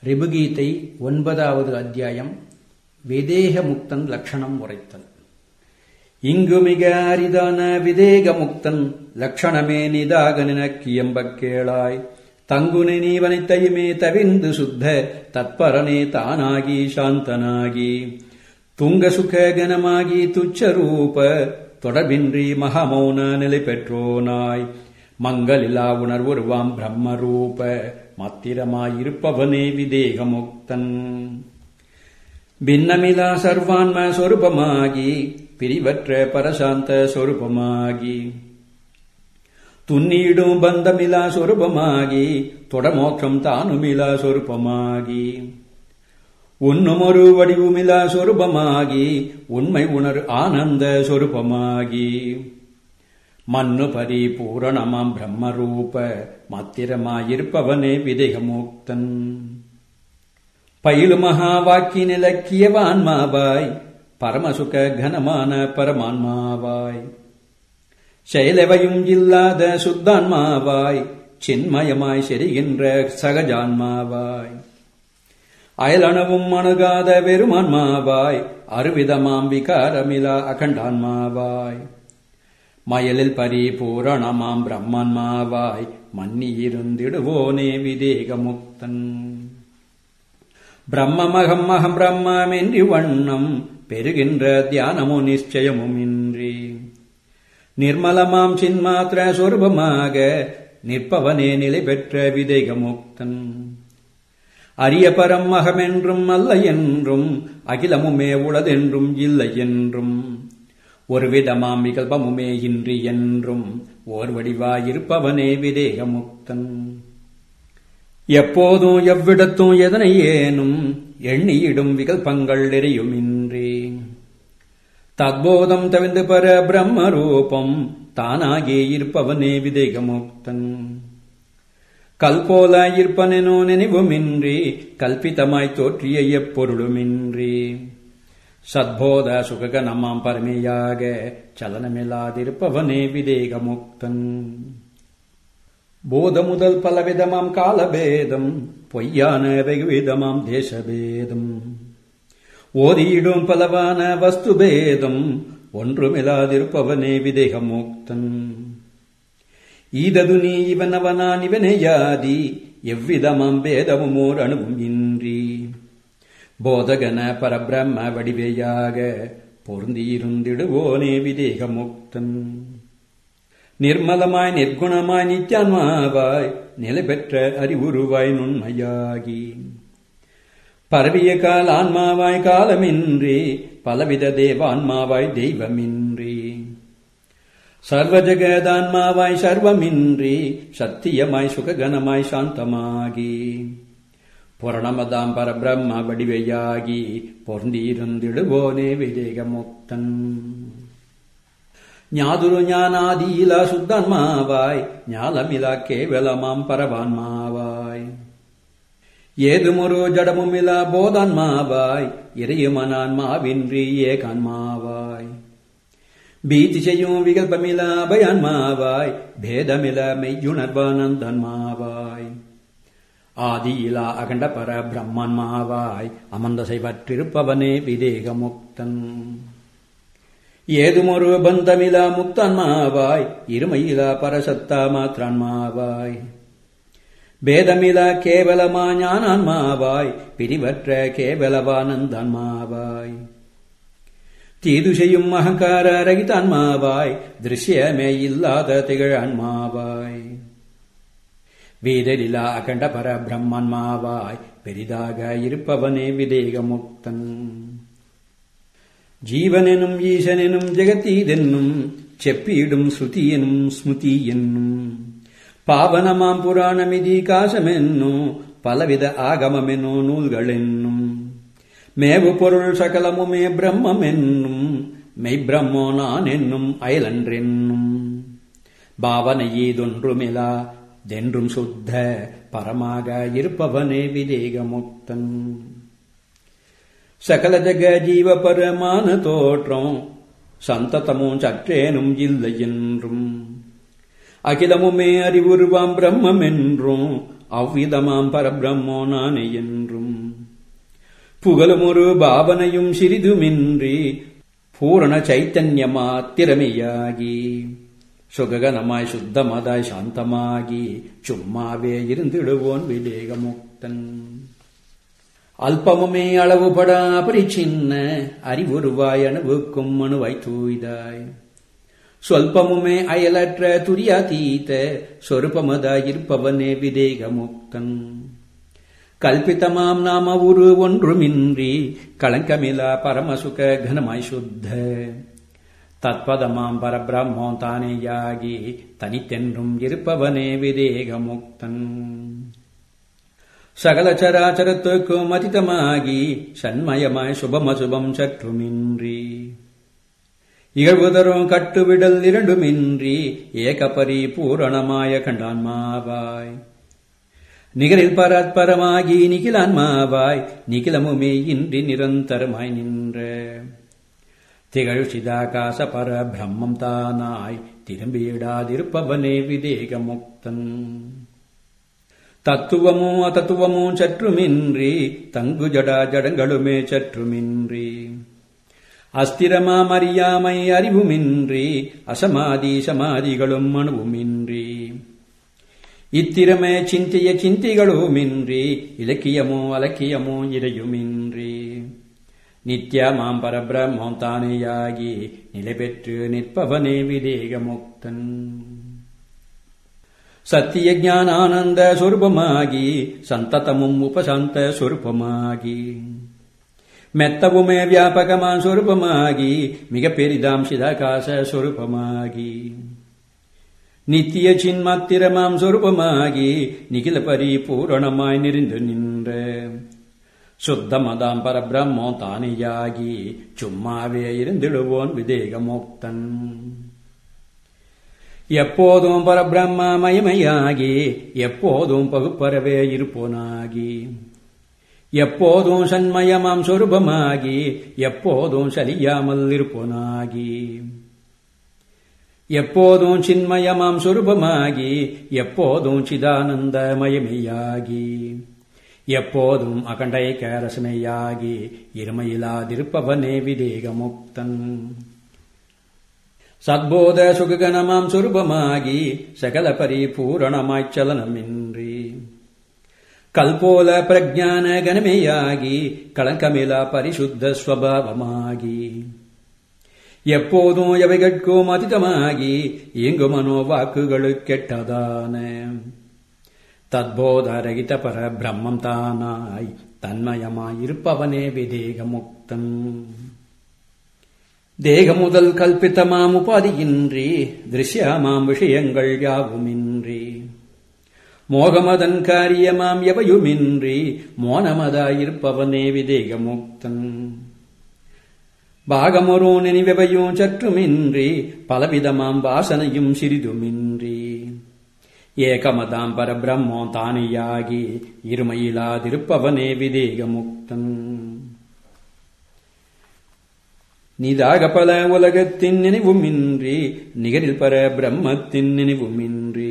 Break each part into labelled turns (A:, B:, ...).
A: ரிபுகீதை ஒன்பதாவது அத்தியாயம் விதேக முக்தன் லட்சணம் உரைத்தல் இங்கு மிக அரிதான விதேக முக்தன் லட்சணமே நிதாக நினக்கியம்பக் கேளாய் தங்குனி நீவனைத்தையுமே தவிர்ந்து சுத்த தத்பரனே தானாகி சாந்தனாகி துங்க சுக கனமாகி துச்சரூப தொடர்பின்றி மகமௌன நிலை பெற்றோனாய் மங்களிலா உணர்வுருவாம் பிரம்மரூப மாத்திரமாயிருப்பவனே விதேகமுக்தன் பின்னமிலா சர்வான்ம சொரூபமாகி பிரிவற்ற பரசாந்த சொரூபமாகி துன்னீடும் பந்தமிலா சொரூபமாகி தொடமோட்சம் தானுமிலா சொரூபமாகி உன்னுமொரு வடிவுமிலா சொரூபமாகி உண்மை உணர் ஆனந்த சொரூபமாகி மண்ணு பரிபூரணமாம் பிரம்மரூப மாத்திரமாயிருப்பவனே விதேகமுக்தன் பயிலு மகா வாக்கின் இலக்கியவான்மாவாய் பரமசுக கனமான பரமான்மாவாய் செயலவையும் இல்லாத சுத்தான்மாவாய் சின்மயமாய் செரிகின்ற சகஜான்மாவாய் அயலணவும் அணுகாத வெறுமான்மாவாய் அருவிதமாம் விகாரமிலா அகண்டான்மாவாய் மயலில் பரிபூரணமாம் பிரம்மன்மாவாய் மன்னியிருந்திடுவோனே விதேகமுக்தன் பிரம்மமகம் அகம் பிரம்மென்றி வண்ணம் பெறுகின்ற தியானமும் நிச்சயமும் இன்றி நிர்மலமாம் சின்மாத்திர சொரூபமாக நிற்பவனே நிலை பெற்ற விதேகமுக்தன் அரிய பரம் அகமென்றும் அல்ல என்றும் அகிலமுமே உளதென்றும் இல்லை என்றும் ஒரு விதமாம் விகல்பமுமே இன்றி என்றும் ஓர் வடிவாயிருப்பவனே விதேகமுக்தன் எப்போதும் எவ்விடத்தும் எதனை ஏனும் எண்ணியிடும் விகல்பங்கள் எரியுமின்றி தத்போதம் தவிர்ந்து பர பிரம்மரூபம் தானாகே இருப்பவனே விதேகமுக்தன் கல்போல இருப்பனெனோ நினைவுமின்றி கல்பிதமாய் தோற்றிய எப்பொருளுமின்றி சத்போத சுககனமாம் பரமையாக சலனமில்லாதிருப்பவனே விதேகமுக்தன் போத முதல் பலவிதமாம் காலபேதம் பொய்யான வெகுவிதமாம் தேசபேதம் ஓதியிடும் பலவான வஸ்துபேதம் ஒன்றுமில்லாதிருப்பவனே விதேகமுக்தன் ஈதது நீ இவனவனான் இவனேயாதி எவ்விதமாம் பேதமும் ஓர் அணுவும் இன்றி போதகன பரபிரம்ம வடிவையாக பொருந்தியிருந்திடுவோனே விதேகமுக்தன் நிர்மலமாய் நிர்குணமாய் நித்யான்மாவாய் நிலை பெற்ற அறிவுருவாய் நுண்மையாகி பரவிய கால ஆன்மாவாய் காலமின்றி பலவித தேவான்மாவாய் தெய்வமின்றி சர்வஜகதான்மாவாய் சர்வமின்றி சத்தியமாய் சுககனமாய் சாந்தமாகி புரணமதாம் பரபிரம்ம வடிவையாகி பொருந்தியிருந்திடுவோனே விவேகமுக்தன் ஞாதுரு ஞானாதீல சுத்தன்மாவாய் ஞாலமிலா கேவலமாம் பரவான்மாவாய் ஏதுமொரு ஜடமுமிலா போதான்மாவாய் இறையுமனான்மாவின்றி ஏகான்மாவாய் பீதி செய்யும் விகல்பமிலா அபயான்மாவாய் பேதமில மெய்யுணர்வானந்தன்மாவாய் ஆதியிலா அகண்ட பர பிரம்மன்மாவாய் அமர்ந்த செய்வற்றிருப்பவனே விதேகமுக்தன் ஏதுமொரு பந்தமிலா முக்தன்மாவாய் இருமையிலா பரசத்தா மாத்திரன்மாவாய் பேதமிலா கேவலமா ஞானான்மாவாய் பிரிவற்ற கேவலவானந்தன்மாவாய் தீது செய்யும் அகங்கார ரகிதான்மாவாய் திருஷ்யமே இல்லாத திகழான்மாவாய் வீதலிலா அகண்ட பர பிரம்மன்மாவாய் பெரிதாக இருப்பவனே விதேகமுக்தன் ஜீவனெனும் ஈசனெனும் ஜெகத்தீதென்னும் செப்பீடும் ஸ்ருதி எனும் ஸ்மிருதி என்னும் பாவனமாம் புராணமிதி காசமென்னும் பலவித ஆகமமெனோ நூல்களென்னும் மேவு பொருள் சகலமுமே பிரம்மம் என்னும் மெய்பிரம்மோ நான் என்னும் அயலன்றென்னும் பாவனையீதொன்றுமிலா தென்றும் சுத்த பரமாக இருப்பவனே விதேகமுக்தன் சகல ஜக ஜீவ பரமான தோற்றம் சந்ததமும் சற்றேனும் இல்லை என்றும் அகிலமுமே அறிவுருவாம் பிரம்மம் என்றும் அவ்விதமாம் பரபிரம்மோ நானே என்றும் புகழுமொரு பாவனையும் சிறிதுமின்றி பூரண சைத்தன்யமாத்திரமையாகி சுககனமாய் சுத்தமதாய் சாந்தமாகி சும்மாவே இருந்திடுவோன் விவேகமுக்தன் அல்பமுமே அளவுபடா பரிச்சின்ன அறிவுருவாய் அணுவுக்கும் அணுவாய் தூய்தாய் சொல்பமுமே அயலற்ற துரியாதீத சொருபமதாயிருப்பவனே விதேகமுக்தன் கல்பித்தமாம் நாம உரு ஒன்றுமின்றி களங்கமிலா பரமசுக கனமாய் சுத்த தத்பதமாம் பரபிரம்மோ தானேயாகி தனித்தென்றும் இருப்பவனே விதேகமுக்தன் சகல சராச்சரத்துக்கும் அதிதமாகி சண்மயமாய் சுபமசுபம் சற்றுமின்றி இகழ்வுதரும் கட்டுவிடல் இரண்டுமின்றி ஏகபரி பூரணமாய கண்டான்மாவாய் நிகரில் பராத்பரமாகி நிகிலான்மாவாய் நிகிலமுமே இன்றி நிரந்தரமாய் நின்ற திகழ் சிதாகாச பர பிரம்மம் தானாய் திரும்பியிடாதிருப்பவனே விதேகமுக்தன் தத்துவமும் அதத்துவமும் சற்றுமின்றி தங்கு ஜடா ஜடங்களுமே சற்றுமின்றி அஸ்திரமாம் அறியாமை அறிவுமின்றி அசமாதி சமாதிகளும் அணுவுமின்றி இத்திரமே சிந்தைய சிந்தைகளுமின்றி இலக்கியமோ அலக்கியமோ இறையுமின்றி நித்யமாம் பரபிரம்மம் தானேயாகி நிலை பெற்று நிற்பவனே விதேகமுக்தன் சத்திய ஞானானந்த சொரூபமாகி சந்ததமும் உபசாந்த சொரூபமாகி மெத்தவுமே வியாபகமான் சொரூபமாகி மிக பெரிதாம் சிதாகாச சொரூபமாகி நித்திய சின்மாத்திரமாம் சொரூபமாகி நிகில பரிபூரணமாய் நெறிந்து நின்ற சுத்தமதாம் பரபிரம்மோ தானியாகி சும்மாவே இருந்திடுவோன் விதேகமோக்தன் எப்போதும் பரபிரம்மமயமையாகி எப்போதும் பகுப்பறவே இருப்போனாகி எப்போதும் சண்மயமாம் சொரூபமாகி எப்போதும் சலியாமல் இருப்போனாகி எப்போதும் சின்மயமாம் சொரூபமாகி எப்போதும் சிதானந்தமயமையாகி எப்போதும் அகண்டை கேரசனையாகி இருமையிலாதிருப்பவனே விதேகமுக்தன் சத்போத சுககணமாம் சொரூபமாகி சகல பரிபூரணமாய்ச் சலனமின்றி கல்போல பிரஜான கணமேயாகி களங்கமிலா பரிசுத்த ஸ்வபாவமாகி எப்போதும் எவைகட்கும் அதிதமாகி இயங்கு மனோ வாக்குகளுக்கெட்டதான தத்போதரகித பர பிரம்மம் தானாய் தன்மயமாயிருப்பவனே விதேகமுக்தன் தேக முதல் கல்பித்தமாம் உபாதியின்றி திருஷ்யமாம் விஷயங்கள் யாவுமின்றி மோகமதன் காரியமாம் எவையுமின்றி மோனமதாயிருப்பவனே விதேகமுக்தன் பாகமொரு நினைவவையும் சற்றுமின்றி பலவிதமாம் வாசனையும் சிறிதுமின்றி ஏகமதாம் பரபிரம்மோ தானியாகி இருமையிலாதிருப்பவனே விதேகமுக்தன் நிதாக பல உலகத்தின் நினைவுமின்றி நிகரில் பர பிரம்மத்தின் நினைவுமின்றி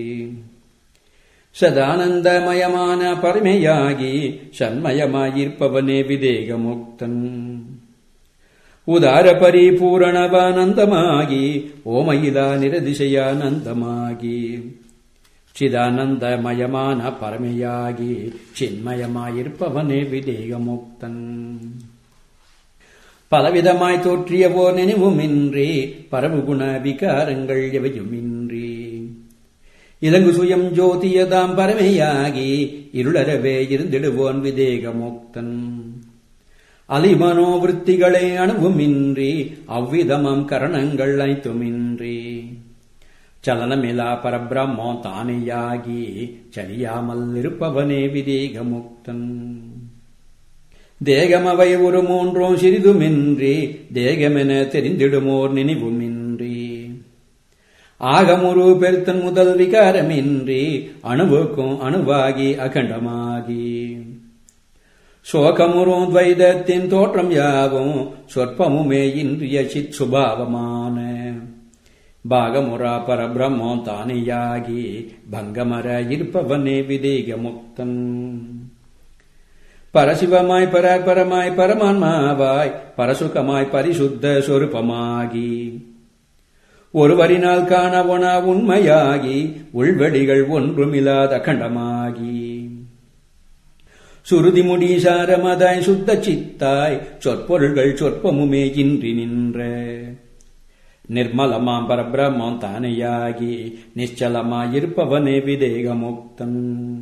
A: சதானந்தமயமான பரமையாகி சண்மயமாயிருப்பவனே விதேகமுக்தன் உதார பரிபூரணவானந்தமாகி ஓமயிலா நிரதிசயானந்தமாகி சிதானந்தமயமான பரமையாகி சின்மயமாயிருப்பவனே விதேகமுக்தன் பலவிதமாய் தோற்றியவோர் நினைவுமின்றி பரவுகுண விகாரங்கள் எவையுமின்றி இலங்கு சுயம் ஜோதியதாம் பரமையாகி இருளரவே இருந்திடுவோன் விதேகமுக்தன் அலிமனோவிற்த்திகளே அணுவுமின்றி அவ்விதமாம் கரணங்கள் அனைத்துமின்றி சலனமிலா பரபிரம்மோ தானேயாகி சரியாமல் இருப்பவனே விதேகமுக்தன் தேகமவை ஒரு மூன்றும் சிறிதுமின்றி தேகமென தெரிந்திடுமோர் நினைவுமின்றி ஆகமுரு பெருத்தன் முதல் விகாரமின்றி அணுவுக்கும் அணுவாகி அகண்டமாகி சோகமுறும் துவைதத்தின் தோற்றம் யாவும் சொற்பமுமே இன்றிய சித் சுபாவமான பாகமுரா பரபிரம்மம் தானேயாகி பங்கமர இருப்பவனே விதேக முக்தன் பரசிவமாய் பராபரமாய் பரமான்மாவாய் பரசுகமாய் பரிசுத்த சொருபமாகி ஒருவரினால் காணவனா உண்மையாகி உள்வெளிகள் ஒன்றுமில்லாத அகண்டமாகி சுருதி முடி சாரமதாய் சுத்த சித்தாய் சொற்பொருள்கள் சொற்பமுமே இன்றி நின்ற நிர்மலமாம் பரபிரம்மம் தானையாகி நிச்சலமாயிருப்பவனே விதேகமுக்தன்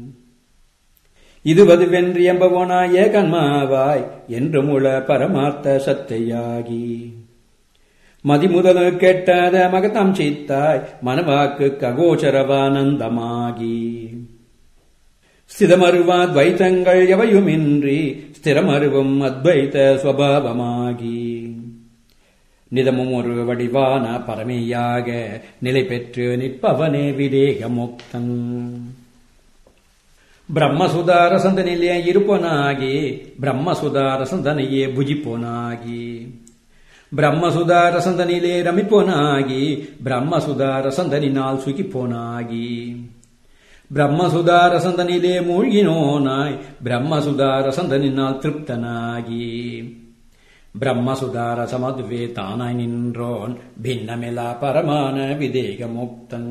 A: இதுவது வென்றியம்பவனாய கண்மாவாய் என்று முழ பரமார்த்த சத்தையாகி மதிமுதல் கெட்டாத மகதாம் சித்தாய் மனவாக்கு ககோச்சரவானந்தமாகி ஸ்திரமருவா துவைத்தங்கள் எவையுமின்றி ஸ்திரமருவும் அத்வைத ஸ்வபாவமாகி நிதமும் ஒரு வடிவான பரமையாக நிலை பெற்று நிற்பவனே விதேக முக்தன் பிரம்மசுதாரசந்தனிலே இருப்பனாகி பிரம்மசுதாரசந்தனையே புஜிப்போனாகி பிரம்மசுதாரசந்தனிலே ரமிப்போனாகி பிரம்மசுதாரசந்தனினால் சுகிப்போனாகி பிரம்மசுதாரசந்தனிலே மூழ்கினோனாய் பிரம்மசுதாரசந்தனினால் திருப்தனாகி பிரம்மசுதாரசமதுவே தானாய் நின்றோன் பின்னமிலா பரமான விதேக முக்தன்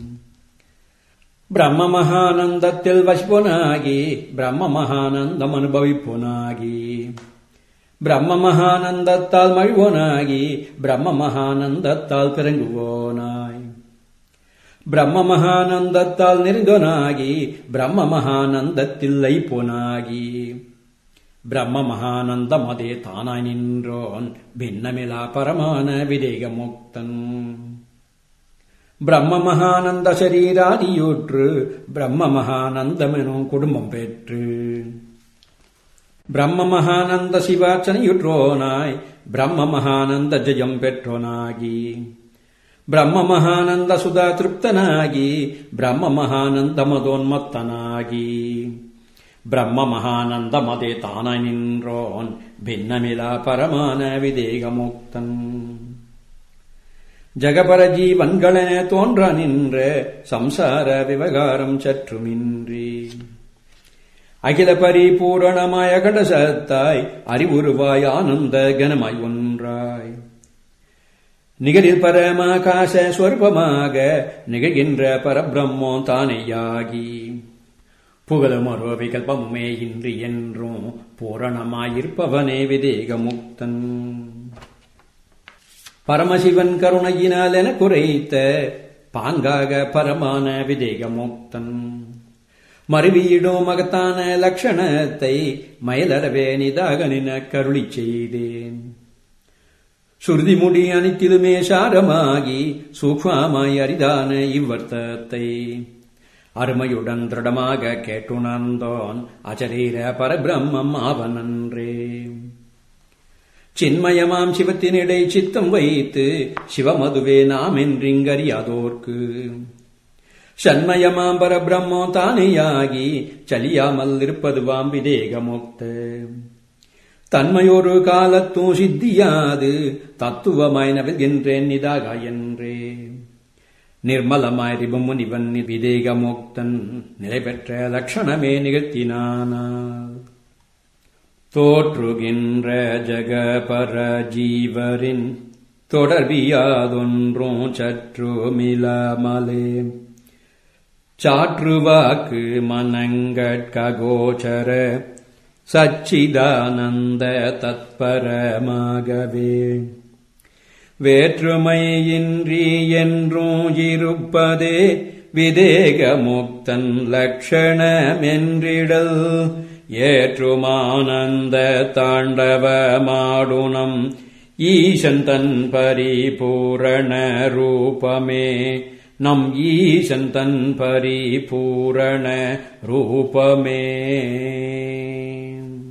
A: பிரம்ம மகானந்தத்தில் வசிப்போனாகி பிரம்ம மகானந்தம் அனுபவிப்போனாகி பிரம்ம மகானந்தத்தால் மழிவோனாகி பிரம்ம மகானந்தத்தால் பிறங்குவோனாய் பிரம்ம மகானந்தத்தால் நெறிந்தோனாகி பிரம்ம மகானந்தத்தில் லைப்போனாகி பிரம்ம மகானந்தம் அதே தானாய் நின்றோன் பின்னமிலா பரமான விதேக முக்தன் பிரம்ம மகானந்த சரீராதியூற்று பிரம்ம மகானந்தமெனும் குடும்பம் பெற்று பிரம்ம மகானந்த சிவார்ச்சனையுற்றோனாய் பிரம்ம மகானந்த ஜெயம் பெற்றோனாகி பிரம்ம மகானந்த சுதா திருப்தனாகி பிரம்ம மகானந்த மதோன்மத்தனாகி பிரம்ம மகானந்த மதே தானாய் நின்றோன் பின்னமிலா பரமான விதேகமுக்தன் ஜகபர ஜீவன்களென தோன்ற நின்ற சம்சார விவகாரம் சற்றுமின்றி அகில பரிபூரணமாய கடசத்தாய் அறிவுருவாய் ஆனந்த கனமாய் ஒன்றாய் நிகழில் பரமாகாச ஸ்வரூபமாக நிகழ்கின்ற பரபிரம்மோ தானேயாகி புகழும் ஒரு விகல்பமுமே இன்றி என்றும் பூரணமாயிருப்பவனே விதேக முக்தன் பரமசிவன் கருணையினால் என குறைத்த பாங்காக பரமான விதேக முக்தன் மறுவியிடும் மகத்தான லட்சணத்தை மயிலறவே நிதாக நின கருளி செய்தேன் சுருதி முடி அனைத்திலுமே சாரமாகி சூக்மாமாய் அரிதான இவ்வர்த்தத்தை அருமையுடன் திருடமாக கேட்டுணர்ந்தோன் அச்சரீர பரபிரம்மம் ஆவனன்றே சின்மயமாம் சிவத்தினிடை சித்தம் வைத்து சிவமதுவே நாம் என்றிங்கறியாதோர்க்கு சண்மயமாம் பரபிரம்மோ தானேயாகி சலியாமல் இருப்பதுவாம் விதேகமுக்த தன்மையொரு காலத்தும் சித்தியாது தத்துவமாய் நவில்கின்றேன் நிதாக என்றே நிர்மலமாய் ரிபமுனிவன் விதேகமுக்தன் நிலை பெற்ற லட்சணமே நிகழ்த்தினானால் தோற்றுகின்ற ஜகபர ஜீவரின் தொடர்பியாதொன்றும் சற்றுமிலாமலே சாற்றுவாக்கு மனங்கட்கோச்சர சச்சிதானந்த தத்பரமாகவே வேற்றுமையின்றி என்றும் இருப்பதே விதேக முக்தன் லட்சணமென்றிடல் ஏற்றுமானந்த தாண்டவமாடுனம் ஈசன் தன் பரிபூரண ரூபமே நம் ஈசன் தன் பரிபூரண ரூபமே